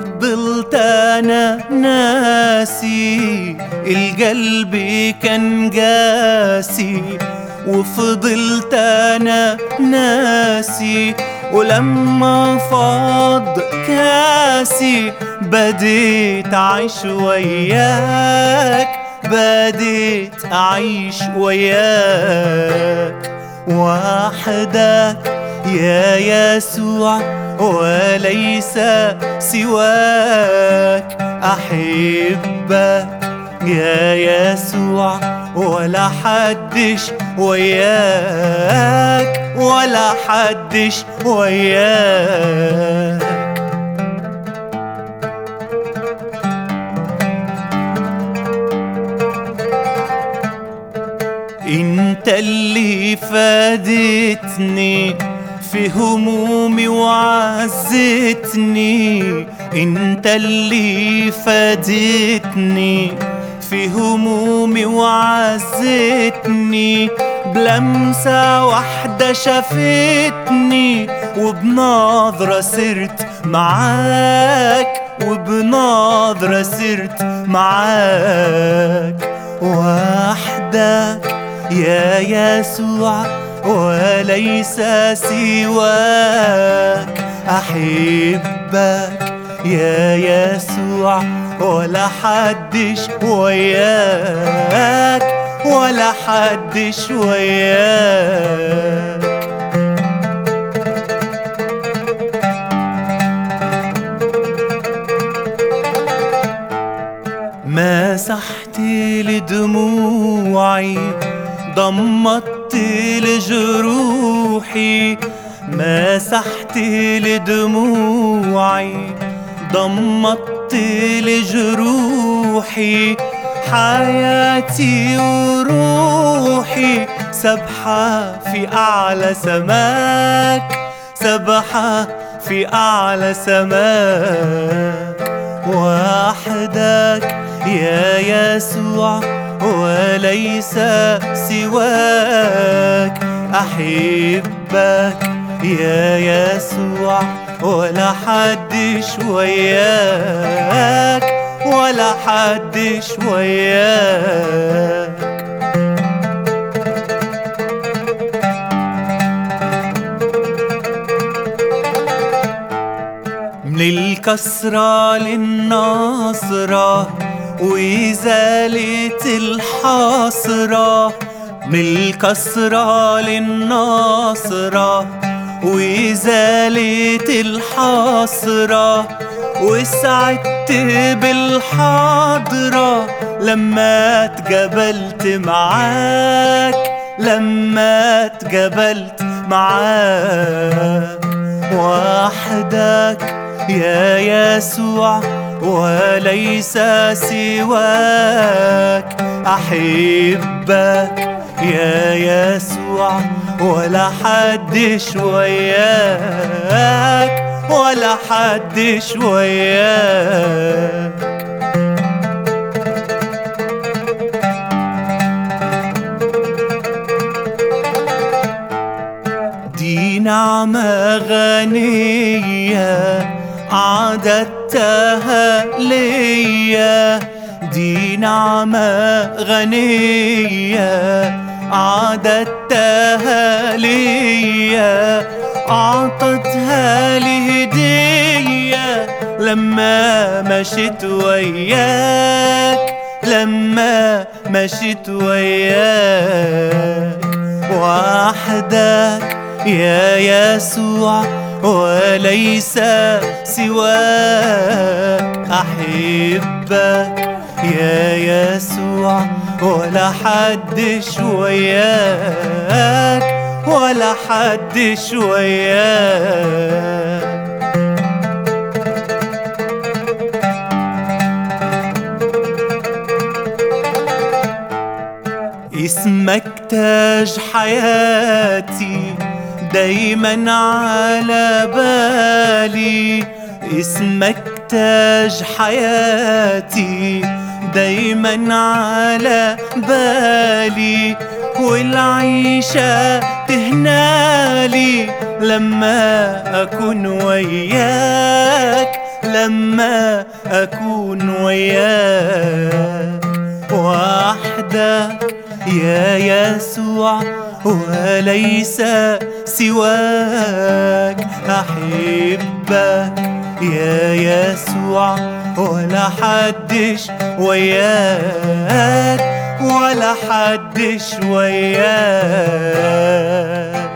فضلت انا ناسي القلب كان قاسي وفضلت انا ناسي ولما فاض كاسي بديت اعيش وياك بديت اعيش وياك وحدك يا يسوع وليس سواك احبك يا يسوع ولا حدش وياك ولا حدش وياك انت اللي فادتني في همومي وعزتني انت اللي فادتني في همومي وعزتني بلمسة واحدة شافتني وبنظرة سرت معاك وبنظرة سرت معاك وحدك يا يسوع وليس سواك أحبك يا يسوع ولا حدش وياك ولا حدش وياك مسحت لدموعي ضمت لجروحي مسحت لدموعي ضمت لجروحي حياتي وروحي سبحة في أعلى سماك سبحة في أعلى سماك وحدك يا يسوع وليس سواك أحبك يا يسوع ولا حدش وياك ولا حدش وياك من الكسرة للنصرة وإزالة الحسرة من الكسرة للنصرة وإزالة الحسرة وسعدت بالحضرة لما اتقبلت معاك لما اتقبلت معاك وحدك يا يسوع وليس سواك أحبك يا يسوع ولا حدش وياك ولا حدش وياك دي نعمة غنية عددتها ليا دي نعمة غنية عددتها ليا أعطتها لي هدية لما مشيت وياك لما مشيت وياك وحدك يا يسوع وليس سواك أحبك يا يسوع ولا حدش وياك ولا حدش وياك اسمك تاج حياتي دايما على بالي اسمك تاج حياتي دايما على بالي والعيشة تهنالي لما أكون وياك لما أكون وياك وحدك يا يسوع وليس سواك أحبك يا يسوع ولا حدش وياك ولا حدش وياك